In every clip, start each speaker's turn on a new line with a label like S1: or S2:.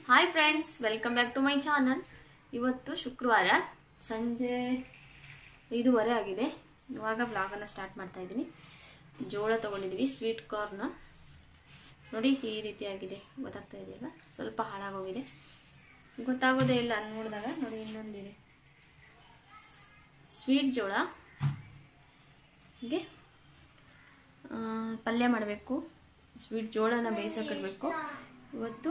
S1: Hi friends welcome back to my channel ಇವತ್ತು ಶುಕ್ರವಾರ ಸಂಜೆ ಐದೂವರೆ ಆಗಿದೆ ಇವಾಗ ವ್ಲಾಗನ್ನು ಸ್ಟಾರ್ಟ್ ಮಾಡ್ತಾ ಇದ್ದೀನಿ ಜೋಳ ತೊಗೊಂಡಿದ್ದೀವಿ ಸ್ವೀಟ್ ಕಾರ್ನ್ ನೋಡಿ ಈ ರೀತಿಯಾಗಿದೆ ಗೊತ್ತಾಗ್ತಾ ಇದೆಯಲ್ಲ ಸ್ವಲ್ಪ ಹಾಳಾಗೋಗಿದೆ ಗೊತ್ತಾಗೋದೇ ಇಲ್ಲ ನೋಡಿದಾಗ ನೋಡಿ ಇನ್ನೊಂದಿದೆ ಸ್ವೀಟ್ ಜೋಳ ಹೀಗೆ ಆ, ಪಲ್ಯ ಮಾಡಬೇಕು ಸ್ವೀಟ್ ಜೋಳನ ಬೇಯಿಸೋಕಿಡ್ಬೇಕು ಇವತ್ತು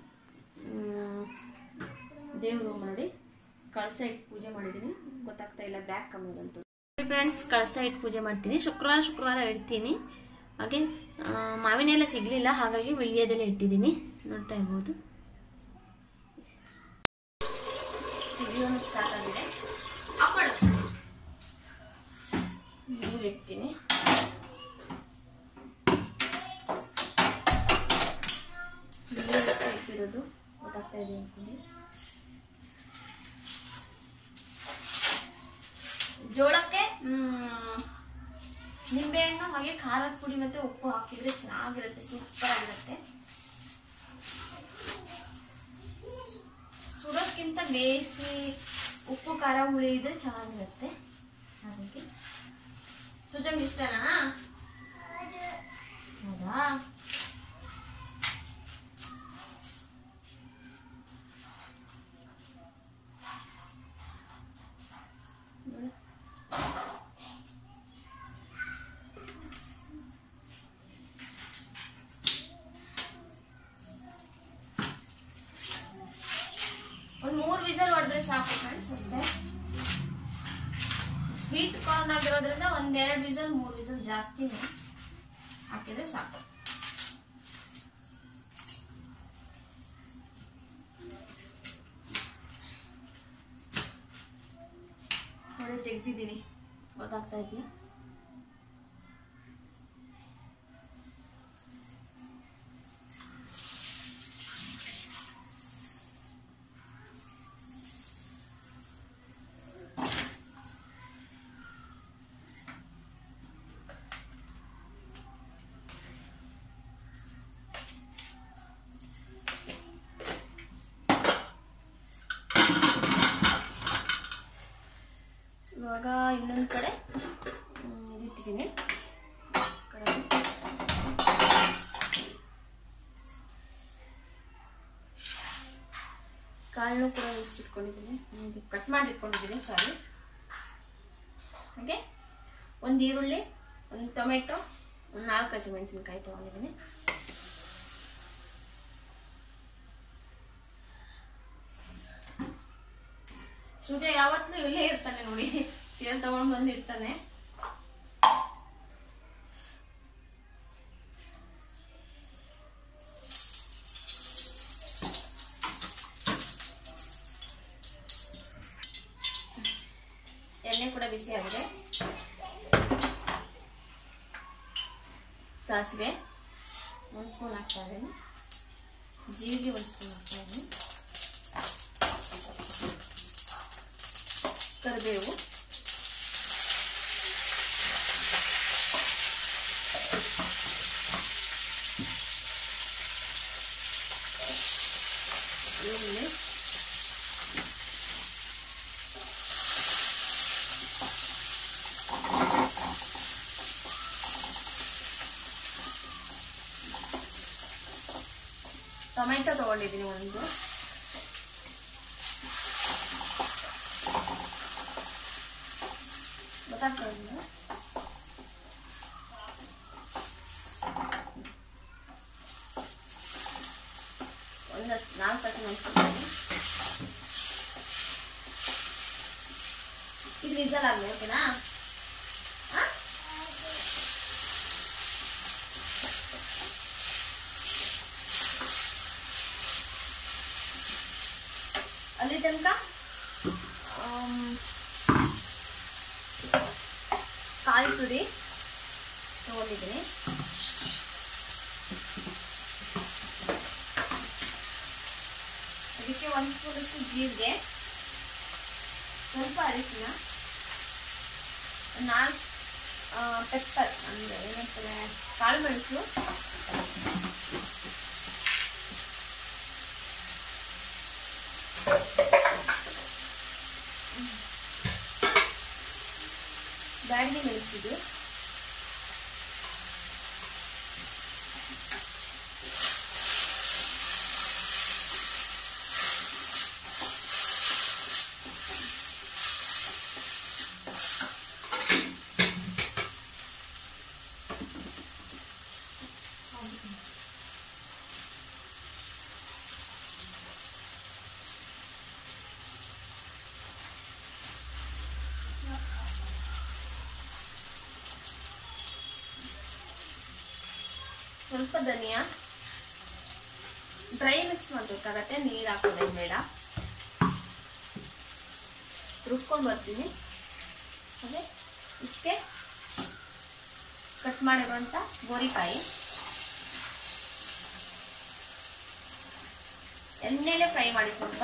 S1: ದೇವರು ಮಾಡಿ ಕಳಸ ಇಟ್ಟು ಪೂಜೆ ಮಾಡಿದ್ದೀನಿ ಗೊತ್ತಾಗ್ತಾ ಇಲ್ಲ ಬ್ಯಾಕ್ ಕಮ್ಮಿ ಬಂತು ಫ್ರೆಂಡ್ಸ್ ಕಳಸ ಇಟ್ಟು ಪೂಜೆ ಮಾಡ್ತೀನಿ ಶುಕ್ರವಾರ ಶುಕ್ರವಾರ ಇಡ್ತೀನಿ ಹಾಗೆ ಆ, ಮಾವಿನ ಎಲ್ಲ ಸಿಗಲಿಲ್ಲ ಹಾಗಾಗಿ ವಿಳ್ಯದೆಲ್ಲ ಇಟ್ಟಿದ್ದೀನಿ ನೋಡ್ತಾ ಇರ್ಬೋದು ವಿಡಿಯೋನು ಸ್ಟಾರ್ಟ್ ಆಗಿದೆ ಹಾಕೊಡು. ನೀರು ಇಡ್ತೀನಿ ನೀರು ಎಷ್ಟು ಇಟ್ಟಿರೋದು ಗೊತ್ತಾಗ್ತಾ ಇದೆ ಅನ್ಕೊಂಡು ಜೋಳಕ್ಕೆ ಮ್, ನಿಂಬೆಹಣ್ಣು ಹಾಗೆ ಖಾರದ ಪುಡಿ ಮತ್ತೆ ಉಪ್ಪು ಹಾಕಿದ್ರೆ ಚೆನ್ನಾಗಿರುತ್ತೆ ಸೂಪರ್ ಆಗಿರುತ್ತೆ ಸುಡೋಕ್ಕಿಂತ ಬೇಯಿಸಿ ಉಪ್ಪು ಖಾರ ಹುಳಿ ಇದ್ರೆ ಚೆನ್ನಾಗಿರುತ್ತೆ ಹಾಗಾಗಿ ಸುಜಂಗ್ ಇಷ್ಟನಾ ಹೌದಾ ನೋಡು. ಒಂದ್ ಮೂರ್ ವಿಸಲ್ ಹೊಡೆದ್ರೆ ಸಾಕು ಫ್ರೆಂಡ್ಸ್ ಅಷ್ಟೇ ಸ್ವೀಟ್ ಕಾರ್ನ್ ಆಗಿರೋದ್ರಿಂದ ಒಂದ್ ಎರಡ್ ವಿಸಲ್ ಮೂರ್ ವಿಸಲ್ ಜಾಸ್ತಿನೇ ಹಾಕಿದ್ರೆ ಸಾಕು ಹೊಡೆ ತೆಗ್ದಿದ್ದೀನಿ ಗೊತ್ತಾಗ್ತಾ ಇದೆಯಾ ಇವಾಗ ಇನ್ನೊಂದು ಕಡೆ ಹ್ಮ್, ಇದಿಟ್ಟಿದ್ದೀನಿ ಕಡೆ ಕಾಳನ್ನು ಕೂಡ ಇಟ್ಕೊಂಡಿದ್ದೀನಿ ಕಟ್ ಮಾಡಿ ಇಟ್ಕೊಂಡಿದ್ದೀನಿ ಸಾರಿ ಹಾಗೆ ಒಂದು ಈರುಳ್ಳಿ ಒಂದು ಟೊಮೆಟೊ ಒಂದು ನಾಲ್ಕು ಹಸಿಮೆಣಸಿನ್ಕಾಯಿ ತೊಗೊಂಡಿದ್ದೀನಿ ಸೂರ್ಯ ಯಾವತ್ತೂ ಇಲ್ಲೇ ಇರ್ತಾನೆ ನೋಡಿ ಸೀರೆ ತಗೊಂಡ್ ಬಂದು ಇರ್ತಾನೆ ಎಣ್ಣೆ ಕೂಡ ಬಿಸಿ ಆಗಿದೆ ಸಾಸಿವೆ ಒಂದು ಸ್ಪೂನ್ ಹಾಕ್ತಾ ಇದ್ದೀನಿ ಜೀರಿಗೆ ಒಂದು ಸ್ಪೂನ್ ಹಾಕ್ತಾ ಇದ್ದೀನಿ ಕರಿಬೇವು ಈರುಳ್ಳಿ ಟೊಮೆಟೊ ತಗೊಂಡಿದ್ದೀನಿ ಒಂದು ಗೊತ್ತಾಗ್ತಾ ಇದೆಯಾ ಒಂದು ನಾಲ್ಕು ಹಸಿ ಮೆಣಸಿನ್ಕಾಯಿ ಇದು ವಿಸಲ್ ಆಗಲಿ ಓಕೆನಾ ಆ? ಅಲ್ಲಿ ತನಕ ಆಮ್, ಕಾಯಿ ತುರಿ ತಗೊಂಡಿದ್ದೀನಿ ಅದಕ್ಕೆ ಒಂದು ಸ್ಪೂನಷ್ಟು ಜೀರಿಗೆ ಸ್ವಲ್ಪ ಅರಿಶಿನ ನಾಲ್ಕು ಪೆಪ್ಪರ್ ಅಂದರೆ ಏನಂತಾರೆ ಕಾಳು ಮೆಣಸು ಫ್ರೆಂಡ್ಸ್ ಇದು ಸ್ವಲ್ಪ ಧನಿಯಾ ಡ್ರೈ ಮಿಕ್ಸ್ ಮಾಡಬೇಕಾಗತ್ತೆ ನೀರು ಹಾಕೋದೇನು ಬೇಡ ರುಬ್ಕೊಂಡು ಬರ್ತೀನಿ ಹಾಗೆ ಇದಕ್ಕೆ ಕಟ್ ಮಾಡಿರುವಂಥ ಗೋರಿಕಾಯಿ ಎಣ್ಣೆಲೆ ಫ್ರೈ ಮಾಡಿ ಸ್ವಲ್ಪ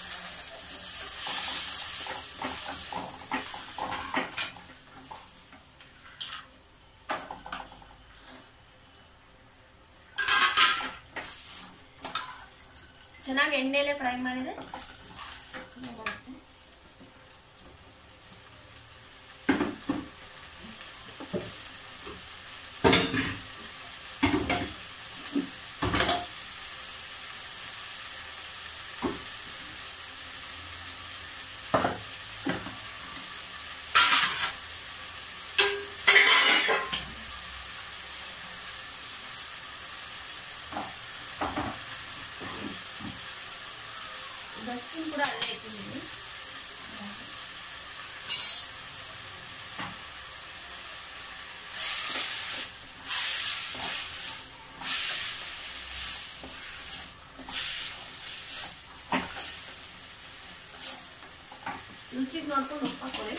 S1: ಚೆನ್ನಾಗಿ ಎಣ್ಣೆಲೆ ಫ್ರೈ ಮಾಡಿದ್ರೆ ಚೆನ್ನಾಗಾಗುತ್ತೆ. ಡಸ್ಟ್ಬಿನ್ ಕೂಡ ಅಲ್ಲೇ ಇಟ್ಟಿದ್ದೀನಿ ರುಚಿಗೆ ನೋಡ್ಕೊಂಡು ಉಪ್ಪು ಹಾಕೊಳ್ಳಿ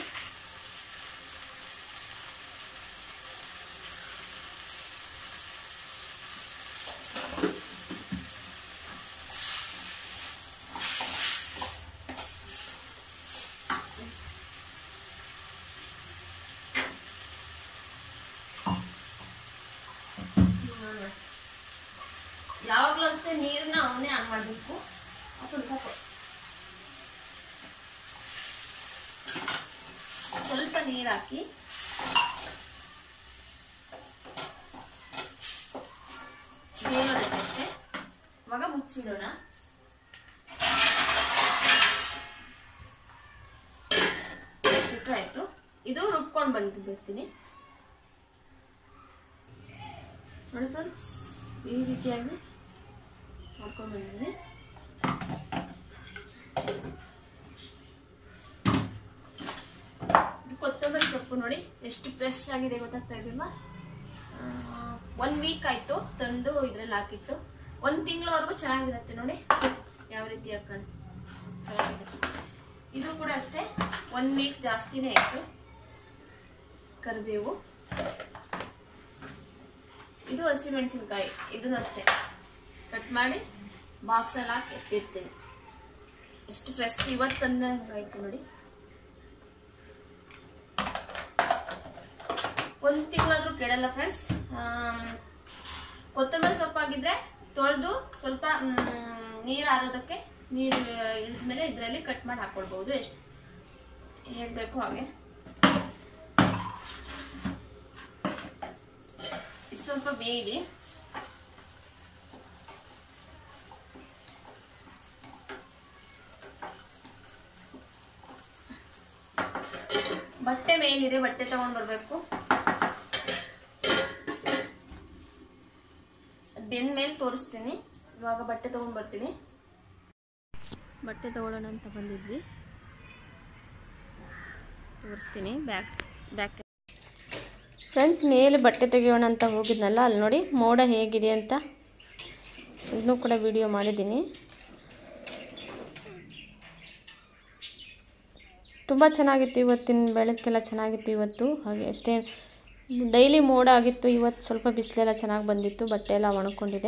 S1: ಯಾವಾಗಲೂ ಅಷ್ಟೇ ನೀರನ್ನ ಅವನ್ನೇ ಆನ್ ಮಾಡಬೇಕು ಹಾಕೊಂಡು ಸಾಕು ಸ್ವಲ್ಪ ನೀರು ಹಾಕಿ ಬೇಯೋದಕ್ಕಷ್ಟೇ ಇವಾಗ ಮುಚ್ಚಿಡೋಣ ಚಿಟ್ರಾಯ್ತು ಇದು ರುಬ್ಕೊಂಡು ಬಂದು ಬಿಡ್ತೀನಿ ನೋಡಿ ಫ್ರೆಂಡ್ಸ್ ಈ ರೀತಿಯಾಗಿ ಮಾಡ್ಕೊಂಡು ಬಂದಿದ್ದೀನಿ ಇದು ಕೊತ್ತಂಬರಿ ಸೊಪ್ಪು ನೋಡಿ ಎಷ್ಟು ಫ್ರೆಶ್ ಆಗಿದೆ ಗೊತ್ತಾಗ್ತಾ ಇದೆಯಲ್ವಾ ಒನ್ ವೀಕ್ ಆಯ್ತು ತಂದು ಇದ್ರಲ್ಲಿ ಹಾಕಿತ್ತು ಒಂದು ತಿಂಗಳವರೆಗೂ ಚೆನ್ನಾಗಿರುತ್ತೆ ನೋಡಿ ಯಾವ ರೀತಿ ಹಾಕೊಂಡು ಚೆನ್ನಾಗಿದೆ ಇದು ಕೂಡ ಅಷ್ಟೇ ಒನ್ ವೀಕ್ ಜಾಸ್ತಿನೇ ಆಯಿತು ಕರಿಬೇವು ಇದು ಹಸಿಮೆಣಸಿನ್ಕಾಯಿ ಇದನ್ನು ಅಷ್ಟೇ ಕಟ್ ಮಾಡಿ ಬಾಕ್ಸಲ್ಲಿ ಹಾಕಿ ಇಡ್ತೀನಿ ಎಷ್ಟು ಫ್ರೆಶ್ ಇವತ್ತು ತಂದಂಗಾಯ್ತು ನೋಡಿ ಒಂದು ತಿಂಗಳಾದ್ರೂ ಕೆಡಲ್ಲ ಫ್ರೆಂಡ್ಸ್ ಕೊತ್ತಂಬರಿ ಸೊಪ್ಪಾಗಿದ್ರೆ ತೊಳೆದು ಸ್ವಲ್ಪ ನೀರು ಆರೋದಕ್ಕೆ ನೀರು ಇಳಿದ್ಮೇಲೆ ಇದರಲ್ಲಿ ಕಟ್ ಮಾಡಿ ಹಾಕೊಳ್ಬಹುದು ಎಷ್ಟು ಹೇಗೆ ಬೇಕು ಹಾಗೆ ಇದು ಸ್ವಲ್ಪ ಬೇಯಿದೆ ಬಟ್ಟೆ ಮೇಲಿದೆ ಬಟ್ಟೆ ತಗೊಂಡ್ ಬರ್ಬೇಕು ಅದ್ ಬೆಂದ ಮೇಲೆ ತೋರಿಸ್ತೀನಿ ಇವಾಗ ಬಟ್ಟೆ ತಗೊಂಡ್ ಬರ್ತೀನಿ ಬಟ್ಟೆ ತಗೊಳ್ಳೋಣ ಅಂತ ಬಂದಿದ್ವಿ ತೋರಿಸ್ತೀನಿ ಬ್ಯಾಕ್ ಬ್ಯಾಕ್ ಫ್ರೆಂಡ್ಸ್ ಮೇಲೆ ಬಟ್ಟೆ ತೆಗೆಯೋಣ ಅಂತ ಹೋಗಿದ್ನಲ್ಲ ಅಲ್ಲಿ ನೋಡಿ ಮೋಡ ಹೇಗಿದೆ ಅಂತ ಇದನ್ನೂ ಕೂಡ ವಿಡಿಯೋ ಮಾಡಿದ್ದೀನಿ ತುಂಬ ಚೆನ್ನಾಗಿತ್ತು ಇವತ್ತಿನ ಬೆಳಕೆಲ್ಲ ಚೆನ್ನಾಗಿತ್ತು ಇವತ್ತು ಹಾಗೆ ಅಷ್ಟೇ ಡೈಲಿ ಮೋಡ ಆಗಿತ್ತು ಇವತ್ತು ಸ್ವಲ್ಪ ಬಿಸಿಲೆಲ್ಲ ಚೆನ್ನಾಗಿ ಬಂದಿತ್ತು ಬಟ್ಟೆ ಎಲ್ಲ ಒಣಕೊಂಡಿದೆ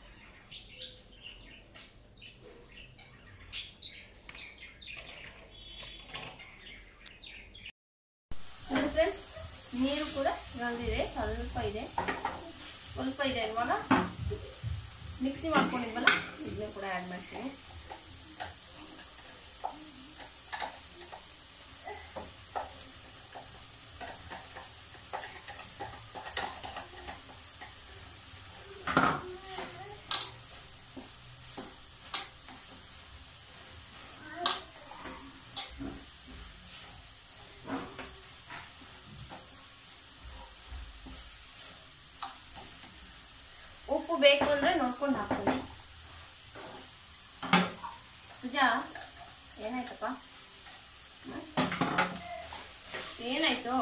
S1: ನೋಡಿ ಫ್ರೆಂಡ್ಸ್ ನೀರು ಕೂಡ ಗಂದಿದೆ ಸ್ವಲ್ಪ ಇದೆ ಸ್ವಲ್ಪ ಇದೆ ಇವಾಗ ಮಿಕ್ಸಿ ಮಾಡ್ಕೊಂಡಿದ್ವಲ್ಲ ಇದನ್ನ ಕೂಡ ಆ್ಯಡ್ ಮಾಡ್ತೀನಿ ಉಪ್ಪು ಬೇಕು ಅಂದರೆ ನೋಡ್ಕೊಂಡು ಹಾಕ್ತೀನಿ ಸುಜಾ ಏನಾಯ್ತಪ್ಪ ಹ? ಏನಾಯ್ತು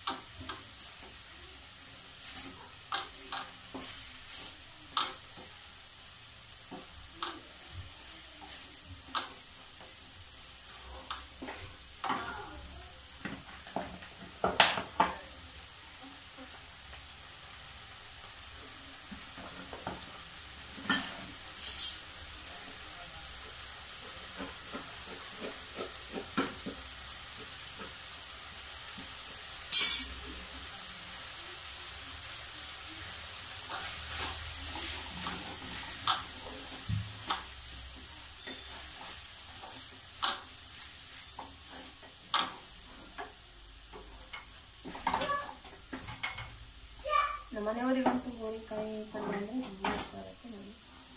S1: ನಮ್ಮ ಮನೆಯವರಿಗಂತೂ ಗೋರಿಕಾಯಿ ಪಲ್ಯ ಅಂದರೆ ತುಂಬ ಇಷ್ಟ ಆಗುತ್ತೆ ನನಗೆ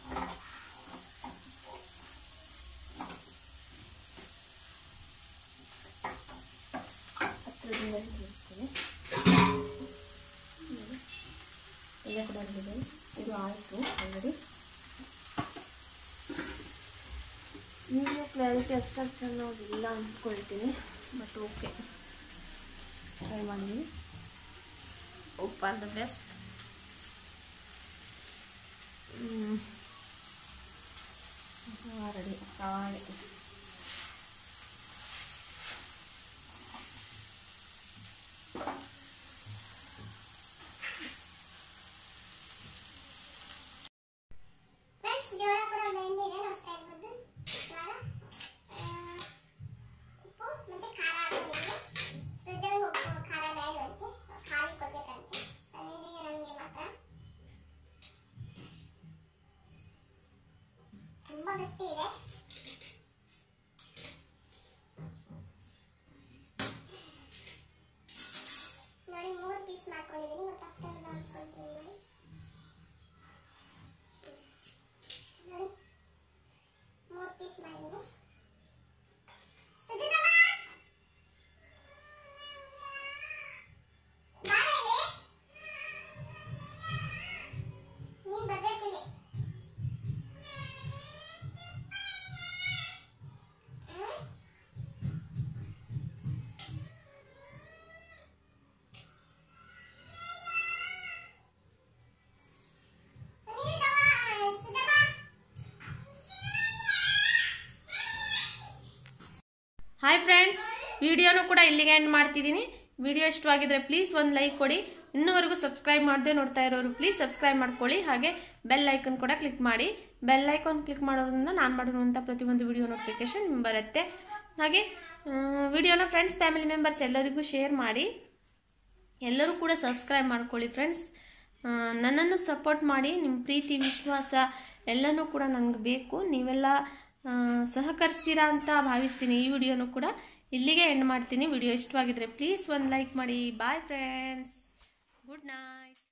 S1: ಹತ್ತಿರದಿಂದ ಬೇಯಿಸ್ತೀನಿ ಎಲ್ಲ ಕೂಡ ಆಗಿದೆ ಇದು ಆಯಿತು ಆಲ್ರೆಡಿ ವಿಡಿಯೋ ಕ್ಲಾರಿಟಿ ಅಷ್ಟಾಗಿ ಚೆನ್ನಾಗಿಲ್ಲ ಅಂದ್ಕೊಳ್ತೀನಿ ಬಟ್ ಓಕೆ ಟ್ರೈ ಮಾಡಿದ್ದೀನಿ ಉಪ್ಪು ಆರ್ ದ ಬೆಸ್ಟ್ ರೆಡಿ ಕಾಯಿ
S2: ಫ್ರೆಂಡ್ಸ್ ಜೋಳ ಕೂಡ ಬೆಂದಿದೆ ನೋಡ್ತಾ ಇರ್ಬೋದು ಇವಾಗ ಆ, ಉಪ್ಪು ಮತ್ತೆ ಖಾರ ಹಾಕೊಂಡಿದ್ದೀನಿ ಸೃಜನ್ ಉಪ್ಪು ಖಾರ ಬೇಡವಂತೆ ಖಾಲಿ ಕೊಡ್ಬೇಕಂತೆ ಸನ್ನಿಧಿಗೆ ನನಗೆ ಮಾತ್ರ ತುಂಬಾ ಗಟ್ಟಿ ಇದೆ ನೋಡಿ ಮೂರು ಪೀಸ್ ಮಾಡ್ಕೊಂಡಿದ್ದೀನಿ ಗೊತ್ತಾಗ್ತಾ ಇಲ್ಲ ಅನ್ಕೊಂತೀನಿ ನೋಡಿ ನೋಡಿ ಮೂರು ಪೀಸ್ ಮಾಡಿದ್ದೀನಿ ಸುಜಿತಮ್ಮ ಬಾರ ಇಲ್ಲಿ ನೀನ್ ಬರ್ಬೇಕು ಇಲ್ಲಿ ಹ್ಮ್? ಸುಜಿತಮ್ಮ ಸುಜಮ್ಮ
S1: ಹಾಯ್ ಫ್ರೆಂಡ್ಸ್ ವಿಡಿಯೋನು ಕೂಡ ಇಲ್ಲಿಗೆ ಎಂಡ್ ಮಾಡ್ತಿದ್ದೀನಿ ವಿಡಿಯೋ ಇಷ್ಟವಾಗಿದ್ರೆ ಪ್ಲೀಸ್ ಒಂದು ಲೈಕ್ ಕೊಡಿ ಇನ್ನೂವರೆಗೂ ಸಬ್ಸ್ಕ್ರೈಬ್ ಮಾಡದೆ ನೋಡ್ತಾ ಇರೋರು ಪ್ಲೀಸ್ ಸಬ್ಸ್ಕ್ರೈಬ್ ಮಾಡ್ಕೊಳ್ಳಿ ಹಾಗೆ ಬೆಲ್ ಐಕನ್ ಕೂಡ ಕ್ಲಿಕ್ ಮಾಡಿ ಬೆಲ್ ಐಕಾನ್ ಕ್ಲಿಕ್ ಮಾಡೋದ್ರಿಂದ ನಾನು ಮಾಡಿರುವಂಥ ಪ್ರತಿಯೊಂದು ವಿಡಿಯೋ ನೋಟಿಫಿಕೇಶನ್ ಬರುತ್ತೆ ಹಾಗೆ ವಿಡಿಯೋನ ಫ್ರೆಂಡ್ಸ್ ಫ್ಯಾಮಿಲಿ ಮೆಂಬರ್ಸ್ ಎಲ್ಲರಿಗೂ ಶೇರ್ ಮಾಡಿ ಎಲ್ಲರೂ ಕೂಡ ಸಬ್ಸ್ಕ್ರೈಬ್ ಮಾಡ್ಕೊಳ್ಳಿ ಫ್ರೆಂಡ್ಸ್ ನನ್ನನ್ನು ಸಪೋರ್ಟ್ ಮಾಡಿ ನಿಮ್ಮ ಪ್ರೀತಿ ವಿಶ್ವಾಸ ಎಲ್ಲನೂ ಕೂಡ ನನಗೆ ಬೇಕು ನೀವೆಲ್ಲ ಆ, ಸಹಕರಿಸ್ತೀರಾ ಅಂತ ಭಾವಿಸ್ತೀನಿ ಈ ವಿಡಿಯೋನು ಕೂಡ ಇಲ್ಲಿಗೆ ಎಂಡ್ ಮಾಡ್ತೀನಿ ವಿಡಿಯೋ ಇಷ್ಟವಾಗಿದ್ರೆ ಪ್ಲೀಸ್ ಒಂದು ಲೈಕ್ ಮಾಡಿ ಬಾಯ್ ಫ್ರೆಂಡ್ಸ್ ಗುಡ್ ನೈಟ್